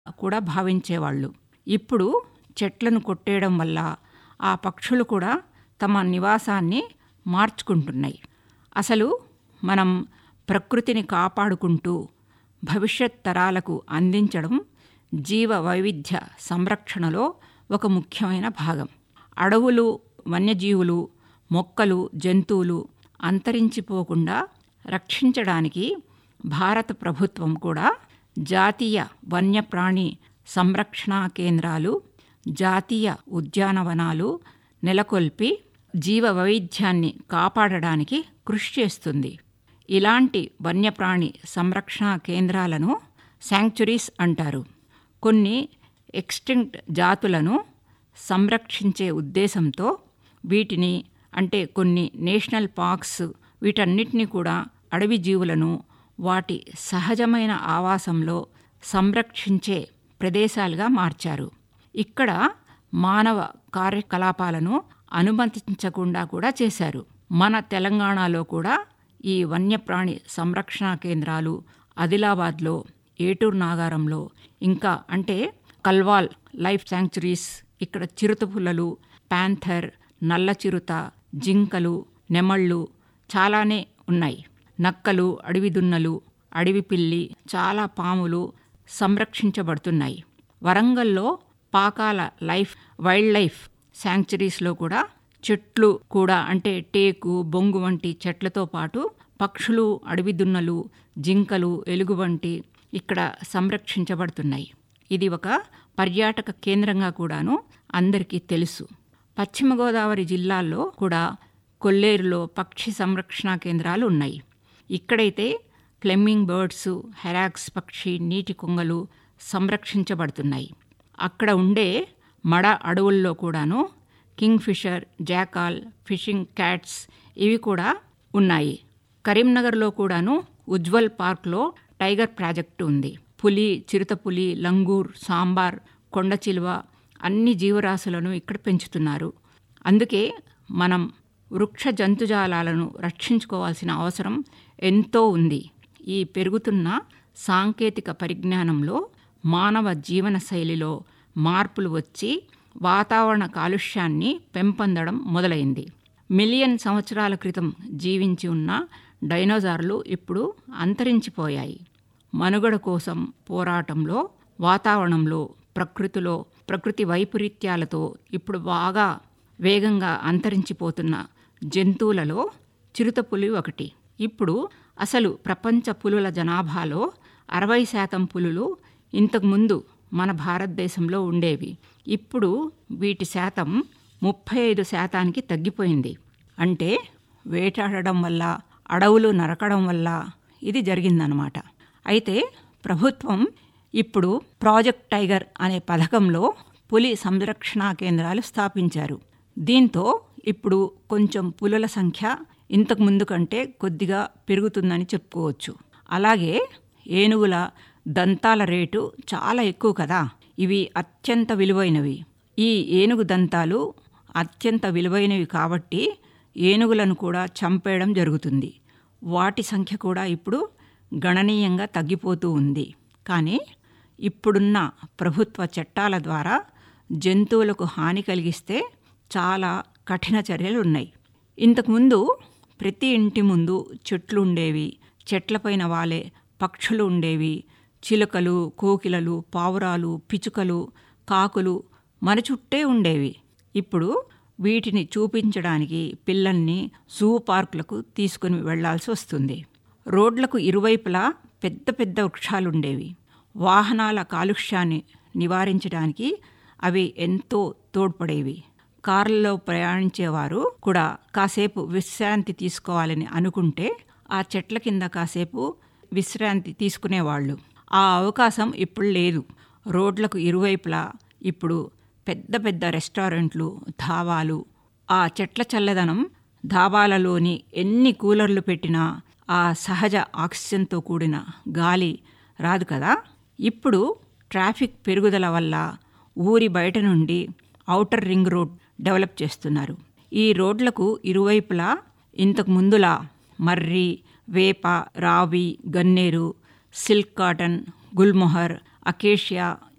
కూడా భావించేవాళ్ళు ఇప్పుడు చెట్లను కొట్టేయడం వల్ల ఆ పక్షులు కూడా తమ నివాసాన్ని మార్చుకుంటున్నాయి అసలు మనం ప్రకృతిని కాపాడుకుంటూ భవిష్యత్ తరాలకు అందించడం జీవ వైవిధ్య సంరక్షణలో ఒక ముఖ్యమైన భాగం అడవులు వన్యజీవులు మొక్కలు జంతువులు అంతరించిపోకుండా రక్షించడానికి భారత ప్రభుత్వం కూడా జాతీయ వన్యప్రాణి సంరక్షణ కేంద్రాలు జాతీయ ఉద్యానవనాలు నెలకొల్పి జీవ వైవిధ్యాన్ని కాపాడడానికి కృషి చేస్తుంది ఇలాంటి వన్యప్రాణి సంరక్షణ కేంద్రాలను శాంక్చురీస్ అంటారు కొన్ని ఎక్స్టింక్ట్ జాతులను సంరక్షించే ఉద్దేశంతో వీటిని అంటే కొన్ని నేషనల్ పార్క్స్ వీటన్నిటిని కూడా అడవి జీవులను వాటి సహజమైన ఆవాసంలో సంరక్షించే ప్రదేశాలుగా మార్చారు ఇక్కడ మానవ కార్యకలాపాలను అనుమతించకుండా కూడా చేశారు మన తెలంగాణలో కూడా ఈ వన్యప్రాణి సంరక్షణ కేంద్రాలు ఆదిలాబాద్లో ఏటూరు నాగారంలో ఇంకా అంటే కల్వాల్ లైఫ్ శాంక్చురీస్ ఇక్కడ చిరుతపుల్లలు ప్యాంథర్ నల్ల చిరుత జింకలు నెమళ్ళు చాలానే ఉన్నాయి నక్కలు అడవి దున్నలు అడవి పిల్లి చాలా పాములు సంరక్షించబడుతున్నాయి వరంగల్లో పాకాల లైఫ్ వైల్డ్ లైఫ్ శాంక్చురీస్లో కూడా చెట్లు కూడా అంటే టేకు బొంగు వంటి చెట్లతో పాటు పక్షులు అడవి దున్నలు జింకలు ఎలుగు వంటి ఇక్కడ సంరక్షించబడుతున్నాయి ఇది ఒక పర్యాటక కేంద్రంగా కూడాను అందరికీ తెలుసు పశ్చిమ గోదావరి జిల్లాల్లో కూడా కొల్లేరులో పక్షి సంరక్షణ కేంద్రాలు ఉన్నాయి ఇక్కడైతే ఫ్లెమ్మింగ్ బర్డ్స్ హెరాక్స్ పక్షి నీటి కొంగలు సంరక్షించబడుతున్నాయి అక్కడ ఉండే మడ అడవుల్లో కూడాను kingfisher jackal fishing cats ఇవి కూడా ఉన్నాయి కరీంనగర్లో కూడాను ఉజ్వల్ పార్క్లో టైగర్ ప్రాజెక్టు ఉంది పులి చిరుతపులి లంగూర్ సాంబార్ కొండ చిలువ అన్ని జీవరాశులను ఇక్కడ పెంచుతున్నారు అందుకే మనం వృక్ష జంతుజాలాలను రక్షించుకోవాల్సిన అవసరం ఎంతో ఉంది ఈ పెరుగుతున్న సాంకేతిక పరిజ్ఞానంలో మానవ జీవన శైలిలో మార్పులు వచ్చి వాతావరణ కాలుష్యాన్ని పెంపొందడం మొదలైంది మిలియన్ సంవత్సరాల క్రితం జీవించి ఉన్న డైనోసార్లు ఇప్పుడు అంతరించిపోయాయి మనుగడ కోసం పోరాటంలో వాతావరణంలో ప్రకృతిలో ప్రకృతి వైపరీత్యాలతో ఇప్పుడు బాగా వేగంగా అంతరించిపోతున్న జంతువులలో చిరుతపులి ఒకటి ఇప్పుడు అసలు ప్రపంచ పులుల జనాభాలో అరవై శాతం పులులు ఇంతకుముందు మన భారతదేశంలో ఉండేవి ఇప్పుడు వీటి శాతం ముప్పై ఐదు శాతానికి తగ్గిపోయింది అంటే వేటాడడం వల్ల అడవులు నరకడం వల్ల ఇది జరిగిందనమాట అయితే ప్రభుత్వం ఇప్పుడు ప్రాజెక్ట్ టైగర్ అనే పథకంలో పులి సంరక్షణ కేంద్రాలు స్థాపించారు దీంతో ఇప్పుడు కొంచెం పులుల సంఖ్య ఇంతకు ముందు కంటే కొద్దిగా పెరుగుతుందని చెప్పుకోవచ్చు అలాగే ఏనుగుల దంతాల రేటు చాలా ఎక్కువ కదా ఇవి అత్యంత విలువైనవి ఈ ఏనుగు దంతాలు అత్యంత విలువైనవి కాబట్టి ఏనుగులను కూడా చంపేయడం జరుగుతుంది వాటి సంఖ్య కూడా ఇప్పుడు గణనీయంగా తగ్గిపోతూ ఉంది కానీ ఇప్పుడున్న ప్రభుత్వ చట్టాల ద్వారా జంతువులకు హాని కలిగిస్తే చాలా కఠిన చర్యలు ఉన్నాయి ఇంతకుముందు ప్రతి ఇంటి ముందు చెట్లు ఉండేవి చెట్లపైన వాలే పక్షులు ఉండేవి చిలుకలు కోకిలలు పావురాలు పిచుకలు కాకులు మన చుట్టే ఉండేవి ఇప్పుడు వీటిని చూపించడానికి పిల్లల్ని జూ పార్కులకు తీసుకుని వెళ్లాల్సి వస్తుంది రోడ్లకు ఇరువైపులా పెద్ద పెద్ద వృక్షాలుండేవి వాహనాల కాలుష్యాన్ని నివారించడానికి అవి ఎంతో తోడ్పడేవి కార్లలో ప్రయాణించేవారు కూడా కాసేపు విశ్రాంతి తీసుకోవాలని అనుకుంటే ఆ చెట్ల కింద కాసేపు విశ్రాంతి తీసుకునేవాళ్ళు ఆ అవకాశం ఇప్పుడు లేదు రోడ్లకు ఇరువైపులా ఇప్పుడు పెద్ద పెద్ద రెస్టారెంట్లు ధాబాలు ఆ చెట్ల చల్లదనం ధాబాలలోని ఎన్ని కూలర్లు పెట్టినా ఆ సహజ ఆక్సిజన్తో కూడిన గాలి రాదు కదా ఇప్పుడు ట్రాఫిక్ పెరుగుదల వల్ల ఊరి బయట నుండి ఔటర్ రింగ్ రోడ్ డెవలప్ చేస్తున్నారు ఈ రోడ్లకు ఇరువైపులా ఇంతకు ముందులా మర్రి వేప రావి గన్నేరు సిల్క్ కాటన్ గుల్మొహర్ అకేషియా